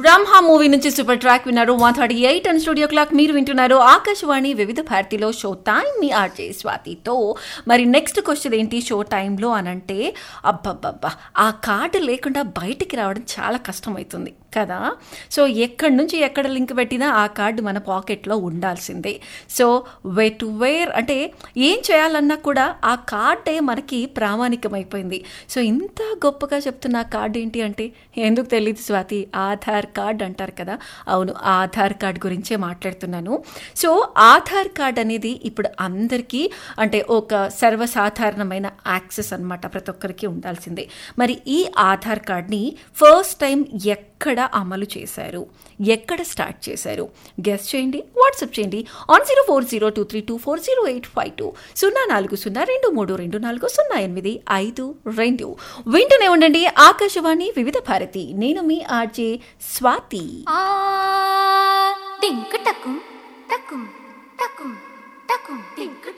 బ్రహ్మ movie నుంచి super track విన్నారు one thirty eight and studio clock మీరు వింటున్నారు ఆకాశవాణి వివిధ భారతిలో షో టైం మీ ఆర్జే స్వాతితో మరి నెక్స్ట్ క్వశ్చన్ ఏంటి షో టైంలో అనంటే అబ్బబ్బబ్బా ఆ కార్డు లేకుండా బయటికి రావడం చాలా కష్టమవుతుంది కదా సో ఎక్కడి నుంచి ఎక్కడ లింక్ పెట్టినా ఆ కార్డు మన పాకెట్లో ఉండాల్సిందే సో వే టు వేర్ అంటే ఏం చేయాలన్నా కూడా ఆ కార్డే మనకి ప్రామాణికమైపోయింది సో ఇంత గొప్పగా చెప్తున్న ఆ కార్డు ఏంటి అంటే ఎందుకు తెలియదు స్వాతి ఆధార్ కార్డ్ అంటారు కదా అవును ఆధార్ కార్డ్ గురించే మాట్లాడుతున్నాను సో ఆధార్ కార్డ్ అనేది ఇప్పుడు అందరికీ అంటే ఒక సర్వసాధారణమైన యాక్సెస్ అన్నమాట ప్రతి ఒక్కరికి ఉండాల్సిందే మరి ఈ ఆధార్ కార్డ్ని ఫస్ట్ టైం ఎక్కడ అమలు చేశారు ఎక్కడ స్టార్ట్ చేశారు గెస్ట్ చేయండి వాట్సాప్ చేయండి on zero four zero two three two four zero eight five two సున్నా నాలుగు సున్నా రెండు మూడు రెండు నాలుగు సున్నా ఎనిమిది ఐదు రెండు వింటూనే ఉండండి ఆకాశవాణి వివిధ భారతి నేను మీ ఆర్జే స్వాతి ఆ టింక్ టకుం టకుం టకుం టకుం టింక్